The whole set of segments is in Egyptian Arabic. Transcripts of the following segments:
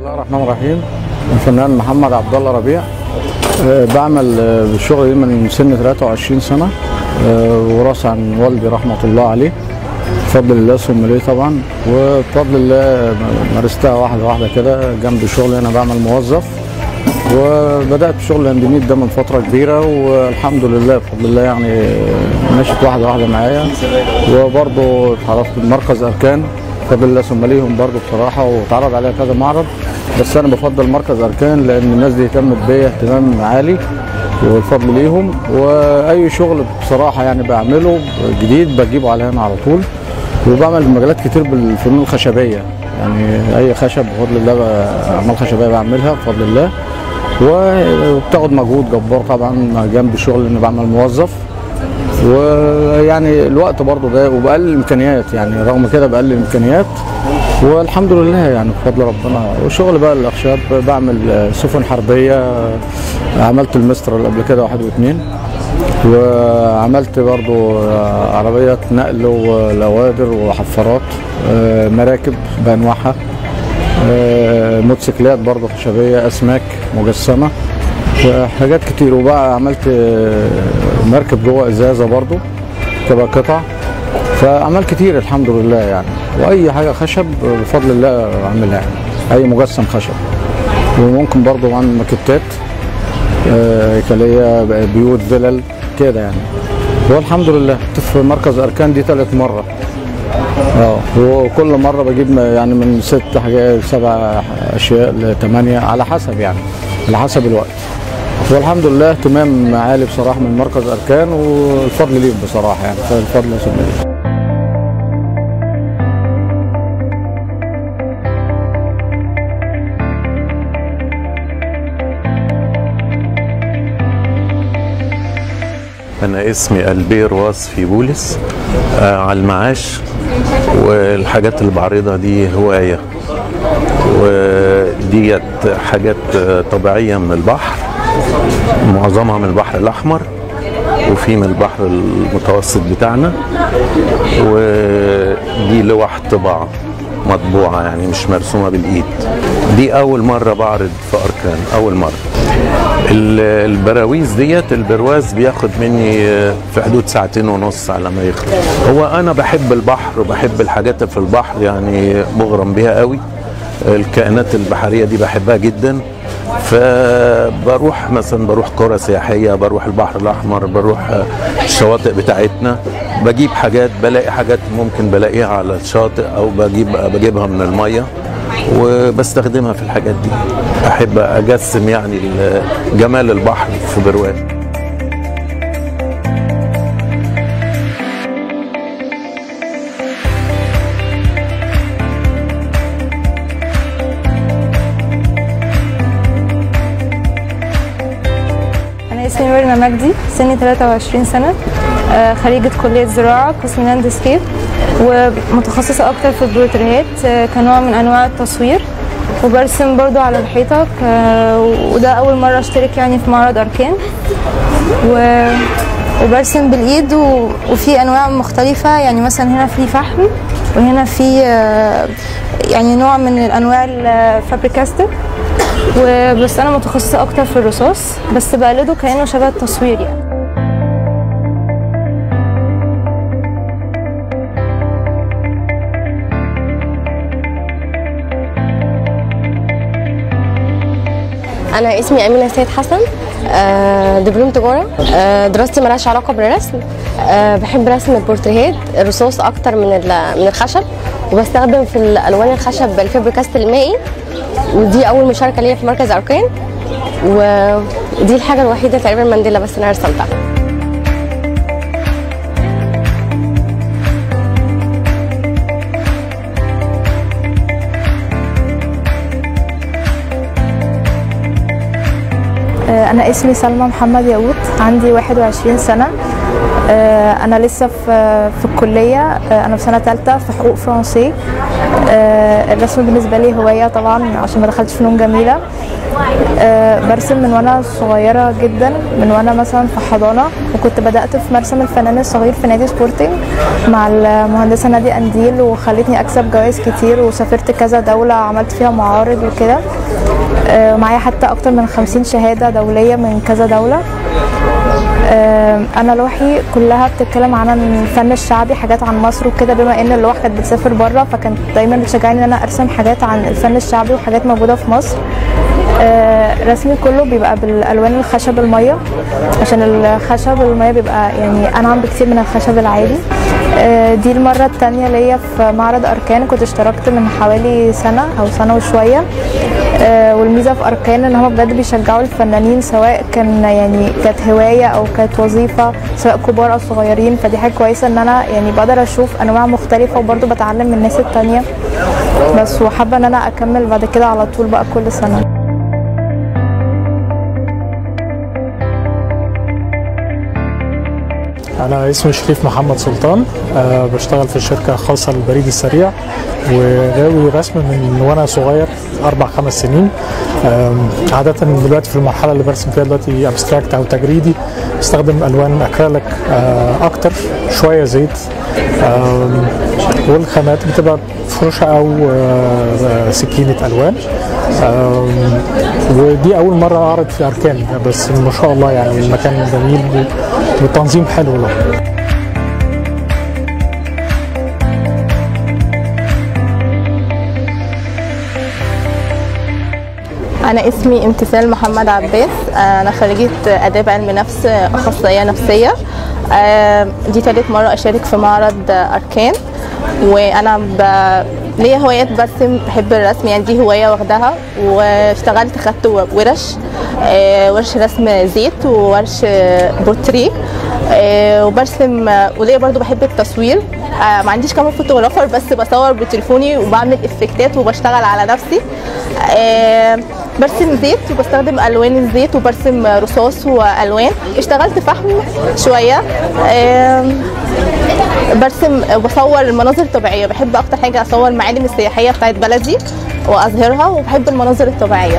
الله الرحمن الرحيم الفنان محمد عبد الله ربيع آه، بعمل آه، بالشغل دي من سن 23 سنه آه، وراثه عن والدي رحمه الله عليه بفضل الله ثم ليه طبعا وبفضل الله مارستها واحده واحده كده جنب شغلي انا بعمل موظف وبدات شغل الاندميت ده من فتره كبيره والحمد لله بفضل الله يعني مشيت واحده واحده معايا وبرضه اتعرفت بمركز اركان بفضل الله ثم ليهم برضه بصراحه واتعرض عليها كذا معرض بس انا بفضل مركز اركان لان الناس دي اهتمت بيا اهتمام عالي والفضل ليهم واي شغل بصراحه يعني بعمله جديد بجيبه على هنا على طول وبعمل مجالات كتير بالفنون الخشبيه يعني اي خشب بفضل الله ب- اعمال خشبيه بعملها بفضل الله وبتاخد مجهود جبار طبعا جنب الشغل اني بعمل موظف ويعني الوقت برضه ده وبقلل الامكانيات يعني رغم كده بقلل الامكانيات والحمد لله يعني بفضل ربنا وشغل بقى الاخشاب بعمل آه، سفن حربيه آه، عملت المستر قبل كده واحد واثنين وعملت برضو آه، عربية نقل ولوادر وحفارات آه، مراكب بانواعها آه، موتوسيكلات برضو خشبية اسماك مجسمة حاجات كتير وبقى عملت آه، مركب جوه ازازة برضو تبقى قطع فاعمال كتير الحمد لله يعني واي حاجة خشب بفضل الله اعملها يعني اي مجسم خشب وممكن برضو اعمل ماكيتات آه، هيكليه بيوت فلل كده يعني والحمد لله في مركز اركان دي ثالث مره اه وكل مره بجيب م- يعني من ست حاجات سبع اشياء لثمانيه على حسب يعني على حسب الوقت والحمد لله اهتمام عالي بصراحه من مركز اركان والفضل ليهم بصراحه يعني فالفضل ثم ليهم أنا اسمي ألبير وصفي بولس آه على المعاش والحاجات اللي بعرضها دي هواية وديت حاجات آه، طبيعية من البحر معظمها من البحر الأحمر وفي من البحر المتوسط بتاعنا ودي لوح طباعة مطبوعة يعني مش مرسومة بالإيد دي أول مرة بعرض في أركان أول مرة ال- البراويز ديت البرواز بياخد مني آه، في حدود ساعتين ونص على ما يخلص هو انا بحب البحر وبحب الحاجات اللي في البحر يعني مغرم بيها قوي الكائنات البحريه دي بحبها جدا فبروح مثلا بروح قرى سياحيه بروح البحر الاحمر بروح آه، الشواطئ بتاعتنا بجيب حاجات بلاقي حاجات ممكن بلاقيها على الشاطئ او بجيب بجيبها من الميه وبستخدمها في الحاجات دي احب اجسم يعني ال- جمال البحر في برواز أنا اسمي ميرنا مجدي سني 23 سنة آه، خريجة كلية زراعة قسم لاندسكيب ومتخصصة أكتر في البورتريهات آه، كنوع من أنواع التصوير وبرسم برضو على الحيطة ك- وده أول مرة أشترك يعني في معرض أركان و... وبرسم بالإيد و... وفي أنواع مختلفة يعني مثلا هنا في فحم وهنا في آه، يعني نوع من الأنواع الفابريكاستر وبس انا متخصصه اكتر في الرصاص بس بقلده كانه شبه التصوير يعني انا اسمي امينه سيد حسن آه، دبلوم تجاره آه، دراستي ملهاش علاقه بالرسم آه، بحب رسم البورتريهات الرصاص اكتر من ال- من الخشب وبستخدم في الالوان الخشب الفبريكاست المائي ودي اول مشاركه ليا في مركز اركان ودي الحاجه الوحيده تقريبا مانديلا بس انا رسمتها آه، أنا اسمي سلمى محمد ياقوت عندي 21 سنة آه، أنا لسه في في الكلية آه، أنا في سنة تالتة في حقوق فرنسي آه، الرسم بالنسبة لي هواية طبعا عشان ما دخلتش فنون جميلة آه، برسم من وانا صغيره جدا من وانا مثلا في حضانه وكنت بدات في مرسم الفنان الصغير في نادي سبورتنج مع المهندسه نادي انديل وخلتني اكسب جوائز كتير وسافرت كذا دوله عملت فيها معارض وكده آه، معايا حتى اكتر من 50 شهاده دوليه من كذا دوله آه، انا لوحي كلها بتتكلم عن الفن الشعبي حاجات عن مصر وكده بما ان اللوح كانت بتسافر بره فكانت دايما بتشجعني ان انا ارسم حاجات عن الفن الشعبي وحاجات موجوده في مصر آه، رسمي كله بيبقى بالالوان الخشب الميه عشان الخشب الميه بيبقى يعني انعم بكتير من الخشب العادي آه، دي المره التانية ليا في معرض اركان كنت اشتركت من حوالي سنه او سنه وشويه آه، والميزه في اركان ان هم بجد بيشجعوا الفنانين سواء كان يعني كانت هوايه او كانت وظيفه سواء كبار او صغيرين فدي حاجه كويسه ان انا يعني بقدر اشوف انواع مختلفه وبرضه بتعلم من الناس التانية بس وحابه ان انا اكمل بعد كده على طول بقى كل سنه أنا اسمي شريف محمد سلطان أه بشتغل في شركة خاصة للبريد السريع وغاوي رسم من وأنا صغير أربع خمس سنين أم، عادة دلوقتي في المرحلة اللي برسم فيها دلوقتي أبستراكت أو تجريدي بستخدم ألوان أكريليك أه، أكتر شوية زيت أم، والخامات بتبقى فرشة أو أه، سكينة ألوان أم، ودي أول مرة أعرض في أركان بس ما شاء الله يعني المكان جميل والتنظيم حلو له أنا اسمي امتثال محمد عباس أنا خريجة آداب علم نفس أخصائية نفسية آه، دي تالت مرة أشارك في معرض أركان وأنا ب... ليا هوايات برسم بحب الرسم يعني دي هواية واخداها واشتغلت خدت ورش آه، ورش رسم زيت وورش بورتريه آه، وبرسم وليا برضو بحب التصوير آه، ما عنديش كمان فوتوغرافر بس بصور بتليفوني وبعمل افكتات وبشتغل على نفسي آه، برسم زيت وبستخدم الوان الزيت وبرسم رصاص والوان اشتغلت فحم شويه آه، برسم وبصور المناظر الطبيعيه بحب اكتر حاجه اصور المعالم السياحيه بتاعت بلدي واظهرها وبحب المناظر الطبيعيه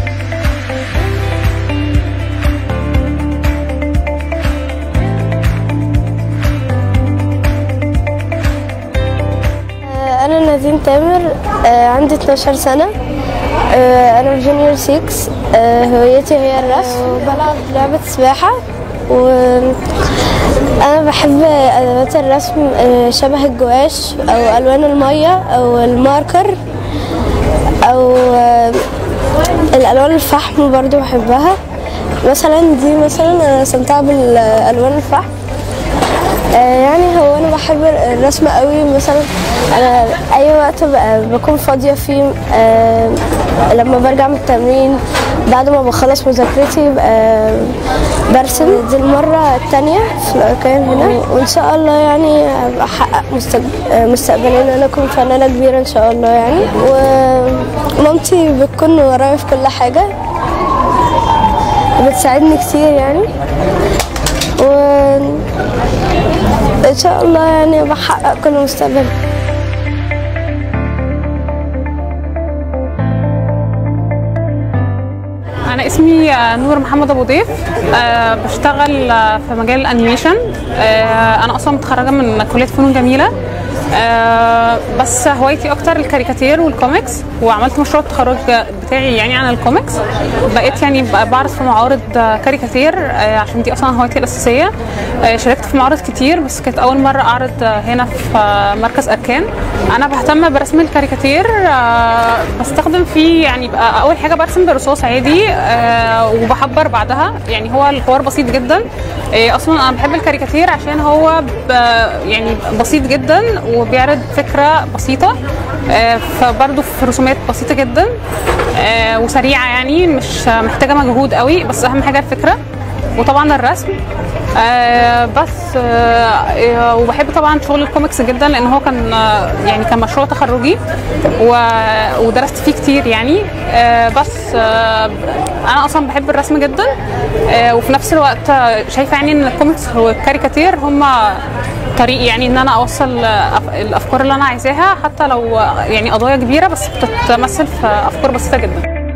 أنا نادين تامر آه، عندي 12 سنة آه، أنا في جونيور 6 آه، هوايتي هي الرسم وبلعب لعبة سباحة و أنا بحب أدوات الرسم آه، شبه الجواش أو ألوان المية أو الماركر أو آه، الألوان الفحم برضو بحبها مثلا دي مثلا أنا رسمتها بالألوان الفحم آه، يعني هو انا بحب الرسم قوي مثلا انا اي وقت ب- بكون فاضيه فيه آه، لما برجع من التمرين بعد ما بخلص مذاكرتي آه، برسم دي المره التانية في الاركان هنا وان شاء الله يعني ابقى احقق مستق- آه، مستقبليا ان انا اكون فنانه كبيره ان شاء الله يعني ومامتي بتكون ورايا في كل حاجه بتساعدني كتير يعني و ان شاء الله يعني بحقق كل مستقبل انا اسمي آه، نور محمد ابو ضيف آه، بشتغل آه، في مجال الانيميشن آه، انا اصلا متخرجه من كليه فنون جميله آه، بس هوايتي اكتر الكاريكاتير والكوميكس وعملت مشروع التخرج بتاعي يعني عن الكوميكس بقيت يعني ب- بعرض في معارض آه، كاريكاتير آه، عشان دي اصلا هوايتي الاساسيه آه، شاركت في معارض كتير بس كانت اول مره اعرض آه، هنا في آه، مركز اركان انا بهتم برسم الكاريكاتير آه، بستخدم فيه يعني بقى اول حاجه برسم برصاص عادي آه، وبحبر بعدها يعني هو الحوار بسيط جدا آه، اصلا انا بحب الكاريكاتير عشان هو ب- يعني بسيط جدا وبيعرض فكره بسيطه آه، فبرضه في رسومات بسيطه جدا آه، وسريعه يعني مش محتاجه مجهود قوي بس اهم حاجه الفكره وطبعا الرسم آه بس آه آه، وبحب طبعا شغل الكوميكس جدا لان هو كان آه يعني كان مشروع تخرجي و- ودرست فيه كتير يعني آه بس آه انا اصلا بحب الرسم جدا آه وفي نفس الوقت آه، شايفه يعني ان الكوميكس والكاريكاتير هما طريق يعني ان انا اوصل آه، أف- الافكار اللي انا عايزاها حتى لو آه، يعني قضايا كبيره بس بتتمثل في افكار بسيطه جدا